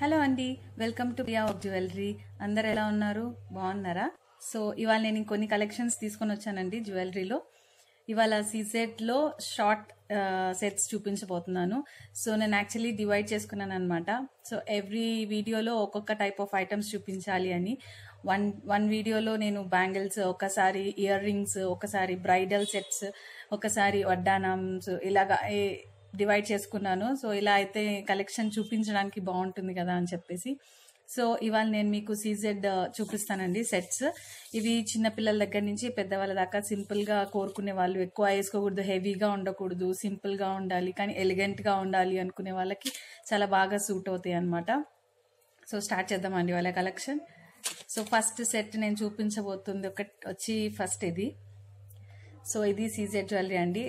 hello అండి welcome to Piya of jewellery అందరు ఎలా ఉన్నారు బాగున్నారా సో ఇవాళ నేను ఇంకొన్ని కలెక్షన్స్ తీసుకొని వచ్చానండి జ్యువెలరీలో ఇవాళ సీసెట్లో షార్ట్ సెట్స్ చూపించబోతున్నాను సో నేను యాక్చువల్లీ డివైడ్ చేసుకున్నాను అనమాట సో ఎవ్రీ వీడియోలో ఒక్కొక్క టైప్ ఆఫ్ ఐటమ్స్ చూపించాలి అని వన్ వన్ వీడియోలో నేను బ్యాంగిల్స్ ఒకసారి ఇయర్ రింగ్స్ ఒకసారి బ్రైడల్ సెట్స్ ఒకసారి వడ్డానమ్స్ ఇలాగా ఏ- డివైడ్ చేసుకున్నాను సో ఇలా అయితే కలెక్షన్ చూపించడానికి బాగుంటుంది కదా అని చెప్పేసి సో ఇవాళ నేను మీకు సీజెడ్ చూపిస్తానండి సెట్స్ ఇవి చిన్న పిల్లల దగ్గర నుంచి పెద్దవాళ్ళ దాకా సింపుల్ గా కోరుకునే వాళ్ళు ఎక్కువ వేసుకోకూడదు హెవీగా ఉండకూడదు సింపుల్ గా ఉండాలి కానీ ఎలిగెంట్ గా ఉండాలి అనుకునే వాళ్ళకి చాలా బాగా సూట్ అవుతాయి అన్నమాట సో స్టార్ట్ చేద్దామండి వాళ్ళ కలెక్షన్ సో ఫస్ట్ సెట్ నేను చూపించబోతుంది ఒకటి వచ్చి ఫస్ట్ ఇది సో ఇది సీజెడ్ జ్యువెలరీ అండి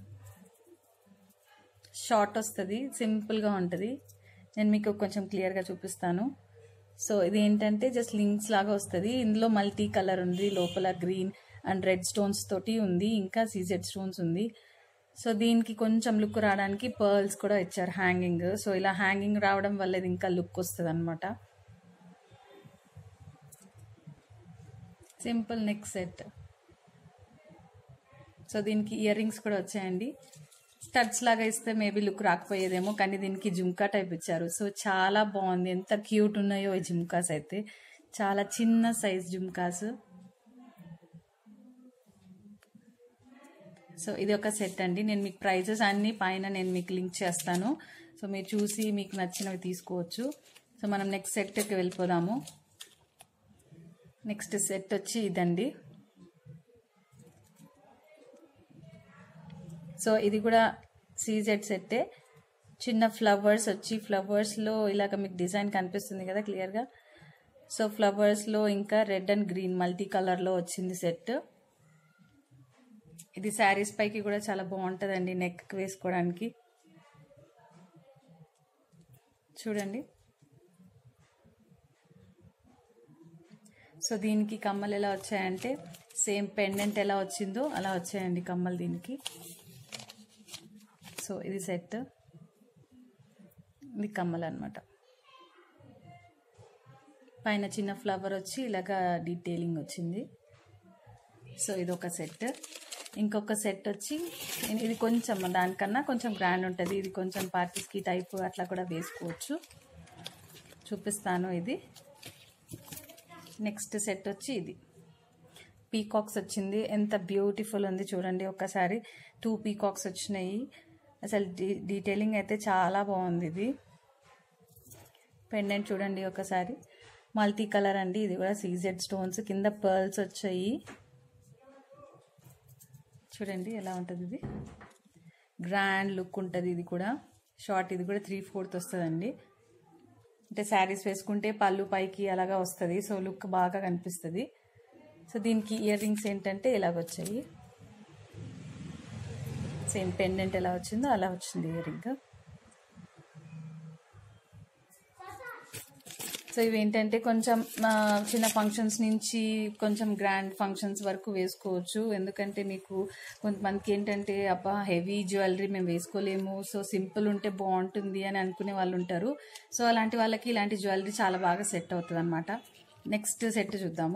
షార్ట్ వస్తుంది సింపుల్గా ఉంటుంది నేను మీకు కొంచెం క్లియర్గా చూపిస్తాను సో ఇది ఏంటంటే జస్ట్ లింక్స్ లాగా వస్తుంది ఇందులో మల్టీ కలర్ ఉంది లోపల గ్రీన్ అండ్ రెడ్ స్టోన్స్ తోటి ఉంది ఇంకా సీజెడ్ స్టోన్స్ ఉంది సో దీనికి కొంచెం లుక్ రావడానికి పర్ల్స్ కూడా ఇచ్చారు హ్యాంగింగ్ సో ఇలా హ్యాంగింగ్ రావడం వల్ల ఇది ఇంకా లుక్ వస్తుంది అనమాట సింపుల్ నెక్ సెట్ సో దీనికి ఇయర్ రింగ్స్ కూడా వచ్చాయండి స్టడ్స్ లాగా ఇస్తే మేబీ లుక్ రాకపోయేదేమో కానీ దీనికి జుమ్కా టైప్ ఇచ్చారు సో చాలా బాగుంది ఎంత క్యూట్ ఉన్నాయో ఈ జుమ్కాస్ అయితే చాలా చిన్న సైజ్ జుమ్కాస్ సో ఇది ఒక సెట్ అండి నేను మీకు ప్రైజెస్ అన్ని పైన నేను మీకు లింక్ చేస్తాను సో మీరు చూసి మీకు నచ్చినవి తీసుకోవచ్చు సో మనం నెక్స్ట్ సెట్కి వెళ్ళిపోదాము నెక్స్ట్ సెట్ వచ్చి ఇదండి సో ఇది కూడా సీజెడ్ సెట్టే చిన్న ఫ్లవర్స్ వచ్చి ఫ్లవర్స్లో ఇలాగ మీకు డిజైన్ కనిపిస్తుంది కదా క్లియర్గా సో ఫ్లవర్స్లో ఇంకా రెడ్ అండ్ గ్రీన్ మల్టీ కలర్లో వచ్చింది సెట్ ఇది శారీస్ పైకి కూడా చాలా బాగుంటుందండి నెక్ వేసుకోవడానికి చూడండి సో దీనికి కమ్మలు ఎలా వచ్చాయంటే సేమ్ పెండెంట్ ఎలా వచ్చిందో అలా వచ్చాయండి కమ్మలు దీనికి సో ఇది సెట్ ఇది కమ్మలు అనమాట పైన చిన్న ఫ్లవర్ వచ్చి ఇలాగా డీటెయిలింగ్ వచ్చింది సో ఇది ఒక సెట్ ఇంకొక సెట్ వచ్చి ఇది కొంచెం దానికన్నా కొంచెం గ్రాండ్ ఉంటుంది ఇది కొంచెం పార్టీస్కి టైప్ అట్లా కూడా వేసుకోవచ్చు చూపిస్తాను ఇది నెక్స్ట్ సెట్ వచ్చి ఇది పీకాక్స్ వచ్చింది ఎంత బ్యూటిఫుల్ ఉంది చూడండి ఒక్కసారి టూ పీకాక్స్ వచ్చినాయి అసలు డీ డీటెయిలింగ్ అయితే చాలా బాగుంది ఇది పెండెంట్ చూడండి ఒకసారి మల్టీ కలర్ అండి ఇది కూడా సీజెడ్ స్టోన్స్ కింద పర్ల్స్ వచ్చాయి చూడండి ఎలా ఉంటుంది ఇది గ్రాండ్ లుక్ ఉంటుంది ఇది కూడా షార్ట్ ఇది కూడా త్రీ ఫోర్త్ వస్తుందండి అంటే శారీస్ వేసుకుంటే పళ్ళు పైకి అలాగా వస్తుంది సో లుక్ బాగా కనిపిస్తుంది సో దీనికి ఇయర్ రింగ్స్ ఏంటంటే ఇలాగ వచ్చాయి సేమ్ పెండెంట్ ఎలా వచ్చిందో అలా వచ్చింది ఇయర్ రింగ్ సో ఇవి ఏంటంటే కొంచెం ఆ, చిన్న ఫంక్షన్స్ నుంచి కొంచెం గ్రాండ్ ఫంక్షన్స్ వరకు వేసుకోవచ్చు ఎందుకంటే మీకు కొంతమందికి ఏంటంటే అబ్బా హెవీ జ్యువెలరీ మేము వేసుకోలేము సో సింపుల్ ఉంటే బాగుంటుంది అని అనుకునే వాళ్ళు ఉంటారు సో అలాంటి వాళ్ళకి ఇలాంటి జ్యువెలరీ చాలా బాగా సెట్ అవుతుంది అనమాట నెక్స్ట్ సెట్ చూద్దాము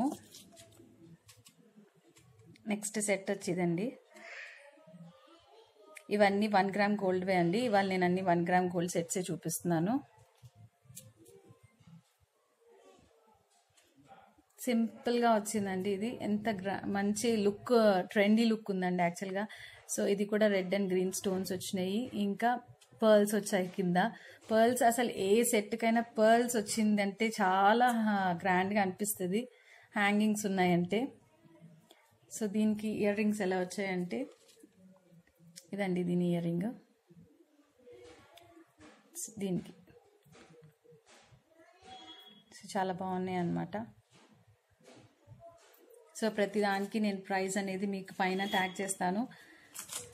నెక్స్ట్ సెట్ వచ్చిందండి ఇవన్నీ వన్ గ్రామ్ గోల్డ్వే అండి ఇవాళ నేను అన్ని వన్ గ్రామ్ గోల్డ్ సెట్సే చూపిస్తున్నాను సింపుల్గా వచ్చిందండి ఇది ఎంత గ్రా మంచి లుక్ ట్రెండీ లుక్ ఉందండి యాక్చువల్గా సో ఇది కూడా రెడ్ అండ్ గ్రీన్ స్టోన్స్ వచ్చినాయి ఇంకా పర్ల్స్ వచ్చాయి కింద పర్ల్స్ అసలు ఏ సెట్కైనా పర్ల్స్ వచ్చిందంటే చాలా గ్రాండ్గా అనిపిస్తుంది హ్యాంగింగ్స్ ఉన్నాయంటే సో దీనికి ఇయర్ రింగ్స్ ఎలా వచ్చాయంటే ఇదండి దీని ఇయర్ రింగ్ దీనికి సో చాలా బాగున్నాయి అన్నమాట సో ప్రతిదానికి నేను ప్రైస్ అనేది మీకు పైన ట్యాగ్ చేస్తాను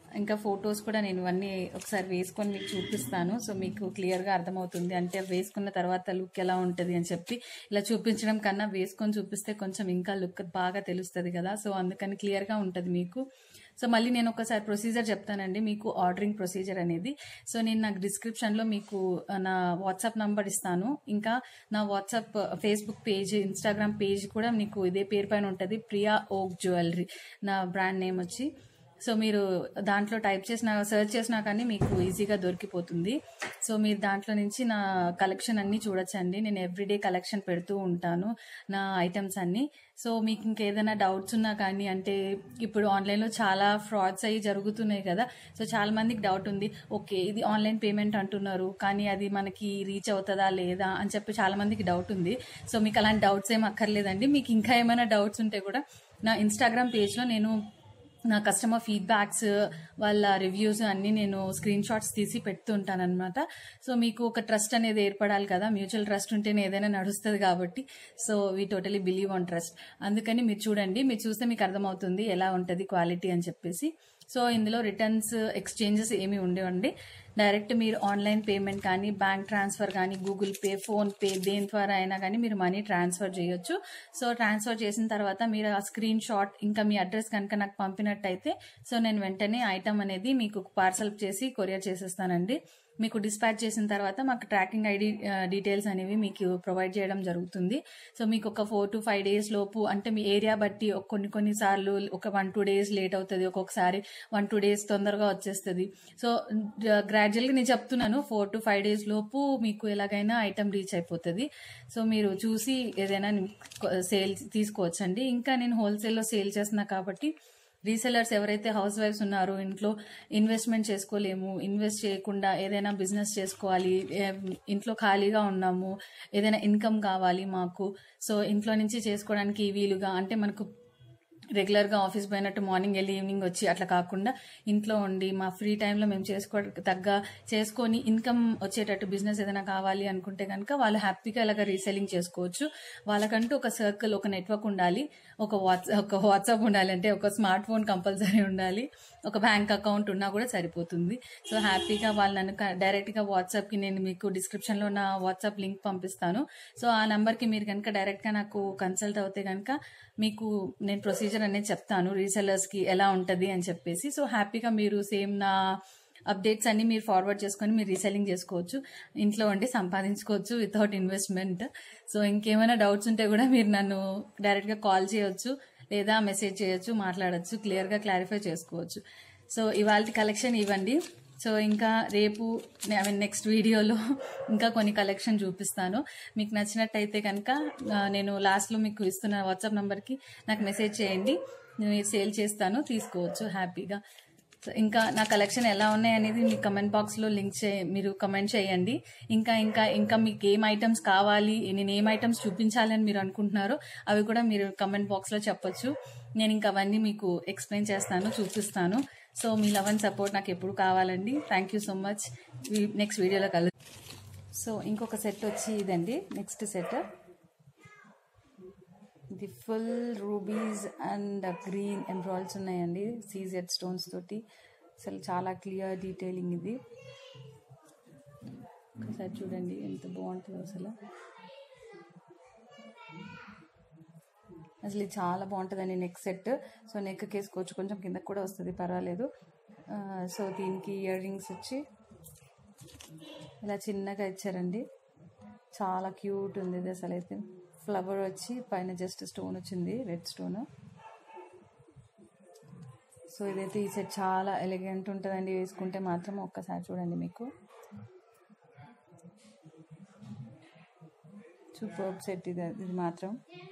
ఇంకా ఫొటోస్ కూడా నేను ఇవన్నీ ఒకసారి వేసుకొని మీకు చూపిస్తాను సో మీకు క్లియర్గా అర్థమవుతుంది అంటే వేసుకున్న తర్వాత లుక్ ఎలా ఉంటుంది అని చెప్పి ఇలా చూపించడం కన్నా వేసుకొని చూపిస్తే కొంచెం ఇంకా లుక్ బాగా తెలుస్తుంది కదా సో అందుకని క్లియర్గా ఉంటుంది మీకు సో మళ్ళీ నేను ఒకసారి ప్రొసీజర్ చెప్తానండి మీకు ఆర్డరింగ్ ప్రొసీజర్ అనేది సో నేను నాకు డిస్క్రిప్షన్లో మీకు ఆ, నా వాట్సాప్ నంబర్ ఇస్తాను ఇంకా నా WhatsApp Facebook page Instagram page కూడా మీకు ఇదే పేరు పైన ఉంటుంది ప్రియా ఓక్ జ్యువెలరీ నా బ్రాండ్ నేమ్ వచ్చి సో మీరు దాంట్లో టైప్ చేసిన సెర్చ్ చేసినా కానీ మీకు ఈజీగా దొరికిపోతుంది సో మీరు దాంట్లో నుంచి నా కలెక్షన్ అన్ని చూడొచ్చండి నేను ఎవ్రీడే కలెక్షన్ పెడుతూ ఉంటాను నా ఐటమ్స్ అన్ని సో మీకు ఇంకేదైనా డౌట్స్ ఉన్నా కానీ అంటే ఇప్పుడు ఆన్లైన్లో చాలా ఫ్రాడ్స్ అయ్యి జరుగుతున్నాయి కదా సో చాలా మందికి డౌట్ ఉంది ఓకే ఇది ఆన్లైన్ పేమెంట్ అంటున్నారు కానీ అది మనకి రీచ్ అవుతుందా లేదా అని చెప్పి చాలా మందికి డౌట్ ఉంది సో మీకు అలాంటి డౌట్స్ ఏం అక్కర్లేదండి మీకు ఇంకా ఏమైనా డౌట్స్ ఉంటే కూడా నా ఇన్స్టాగ్రామ్ పేజ్లో నేను నా కస్టమర్ ఫీడ్బ్యాక్స్ వాళ్ళ రివ్యూస్ అన్ని నేను స్క్రీన్ షాట్స్ తీసి పెడుతుంటాను అనమాట సో మీకు ఒక ట్రస్ట్ అనేది ఏర్పడాలి కదా మ్యూచువల్ ట్రస్ట్ ఉంటేనే ఏదైనా నడుస్తుంది కాబట్టి so we totally believe on trust అందుకని మీరు చూడండి మీరు చూస్తే మీకు అర్థమవుతుంది ఎలా ఉంటుంది క్వాలిటీ అని చెప్పేసి సో ఇందులో రిటర్న్స్ ఎక్స్చేంజెస్ ఏమి ఉండేవండి డైరెక్ట్ మీరు ఆన్లైన్ పేమెంట్ కానీ బ్యాంక్ ట్రాన్స్ఫర్ కానీ గూగుల్ పే ఫోన్ పే దేని ద్వారా అయినా కానీ మీరు మనీ ట్రాన్స్ఫర్ చేయొచ్చు సో ట్రాన్స్ఫర్ చేసిన తర్వాత మీరు ఆ స్క్రీన్ షాట్ ఇంకా మీ అడ్రస్ కనుక నాకు పంపినట్టయితే సో నేను వెంటనే ఐటమ్ అనేది మీకు పార్సల్ చేసి కొరియర్ చేసేస్తానండి మీకు డిస్పాచ్ చేసిన తర్వాత మాకు ట్రాకింగ్ ఐడి డీటెయిల్స్ అనేవి మీకు ప్రొవైడ్ చేయడం జరుగుతుంది సో మీకు ఒక ఫోర్ టు ఫైవ్ డేస్ లోపు అంటే మీ ఏరియా బట్టి ఒక కొన్ని కొన్ని సార్లు ఒక వన్ టూ డేస్ లేట్ అవుతుంది ఒక్కొక్కసారి వన్ టూ డేస్ తొందరగా వచ్చేస్తుంది సో గ్రాడ్యువల్గా నేను చెప్తున్నాను ఫోర్ టు ఫైవ్ డేస్ లోపు మీకు ఎలాగైనా ఐటమ్ రీచ్ అయిపోతుంది సో మీరు చూసి ఏదైనా సేల్ తీసుకోవచ్చండి ఇంకా నేను హోల్సేల్లో సేల్ చేస్తున్నా కాబట్టి రీసెలర్స్ ఎవరైతే హౌస్ వైఫ్స్ ఉన్నారో ఇంట్లో ఇన్వెస్ట్మెంట్ చేసుకోలేము ఇన్వెస్ట్ చేయకుండా ఏదైనా బిజినెస్ చేసుకోవాలి ఏ- ఇంట్లో ఖాళీగా ఉన్నాము ఏదైనా ఇన్కమ్ కావాలి మాకు సో ఇంట్లో నుంచి చేసుకోవడానికి వీలుగా అంటే మనకు రెగ్యులర్గా ఆఫీస్ పోయినట్టు మార్నింగ్ వెళ్ళి ఈవినింగ్ వచ్చి అట్లా కాకుండా ఇంట్లో ఉండి మా ఫ్రీ టైంలో మేము చేసుకోవడానికి తగ్గ చేసుకొని ఇన్కమ్ వచ్చేటట్టు బిజినెస్ ఏదైనా కావాలి అనుకుంటే కనుక వాళ్ళు హ్యాపీగా ఇలాగ రీసెల్లింగ్ చేసుకోవచ్చు వాళ్ళకంటూ ఒక సర్కిల్ ఒక నెట్వర్క్ ఉండాలి ఒక వాట్స్ ఒక వాట్సాప్ ఉండాలి అంటే ఒక స్మార్ట్ ఫోన్ కంపల్సరీ ఉండాలి ఒక బ్యాంక్ అకౌంట్ ఉన్నా కూడా సరిపోతుంది సో హ్యాపీగా వాళ్ళు నన్ను క- డైరెక్ట్గా వాట్సాప్కి నేను మీకు డిస్క్రిప్షన్లో నా వాట్సాప్ లింక్ పంపిస్తాను సో ఆ నెంబర్కి మీరు కనుక డైరెక్ట్గా నాకు కన్సల్ట్ అవుతే కనుక మీకు నేను ప్రొసీజర్ అనేది చెప్తాను రీసెలర్స్కి ఎలా ఉంటుంది అని చెప్పేసి సో హ్యాపీగా మీరు సేమ్ నా అప్డేట్స్ అన్ని మీరు ఫార్వర్డ్ చేసుకొని మీరు రీసెల్లింగ్ చేసుకోవచ్చు ఇంట్లో ఉండి సంపాదించుకోవచ్చు వితౌట్ ఇన్వెస్ట్మెంట్ సో ఇంకేమైనా డౌట్స్ ఉంటే కూడా మీరు నన్ను డైరెక్ట్గా కాల్ చేయొచ్చు లేదా మెసేజ్ చేయొచ్చు మాట్లాడొచ్చు క్లియర్గా క్లారిఫై చేసుకోవచ్చు సో ఇవాళ కలెక్షన్ ఇవ్వండి సో ఇంకా రేపు ఐ మీన్ నెక్స్ట్ వీడియోలో ఇంకా కొన్ని కలెక్షన్ చూపిస్తాను మీకు నచ్చినట్టయితే కనుక ఆ, నేను లాస్ట్లో మీకు ఇస్తున్న వాట్సాప్ నెంబర్కి నాకు మెసేజ్ చేయండి నేను సేల్ చేస్తాను తీసుకోవచ్చు హ్యాపీగా సో ఇంకా నా కలెక్షన్ ఎలా ఉన్నాయి అనేది మీ కమెంట్ బాక్స్లో లింక్ చే మీరు కమెంట్ చేయండి ఇంకా ఇంకా ఇంకా మీకు ఏం ఐటమ్స్ కావాలి నేను ఏం ఐటమ్స్ చూపించాలి అని మీరు అనుకుంటున్నారో అవి కూడా మీరు కమెంట్ బాక్స్లో చెప్పొచ్చు నేను ఇంకా అవన్నీ మీకు ఎక్స్ప్లెయిన్ చేస్తాను చూపిస్తాను సో మీ లవ్ అండ్ సపోర్ట్ నాకు ఎప్పుడు కావాలండి thank you so much next వీడియోలో కలు సో ఇంకొక సెట్ వచ్చి ఇదండి నెక్స్ట్ సెట్ ఇది ఫుల్ రూబీస్ అండ్ గ్రీన్ ఎంబ్రాయిడ్స్ ఉన్నాయండి సీజెడ్ స్టోన్స్ తోటి అసలు చాలా క్లియర్ డీటెయిలింగ్ ఇది ఒకసారి చూడండి ఎంత బాగుంటుందో అసలు అసలు ఇది చాలా బాగుంటుందండి నెక్ సెట్ సో నెక్ కేసుకోవచ్చు కొంచెం కిందకు కూడా వస్తుంది పర్వాలేదు ఆ, సో దీనికి ఇయర్ రింగ్స్ వచ్చి ఇలా చిన్నగా ఇచ్చారండి చాలా క్యూట్ ఉంది ఇది అసలు అయితే ఫ్లవర్ వచ్చి పైన జస్ట్ స్టోన్ వచ్చింది రెడ్ స్టోన్ సో ఇదైతే ఈ సెట్ చాలా ఎలిగెంట్ ఉంటుందండి వేసుకుంటే మాత్రం ఒక్కసారి చూడండి మీకు సూపర్ సెట్ ఇది ఇది మాత్రం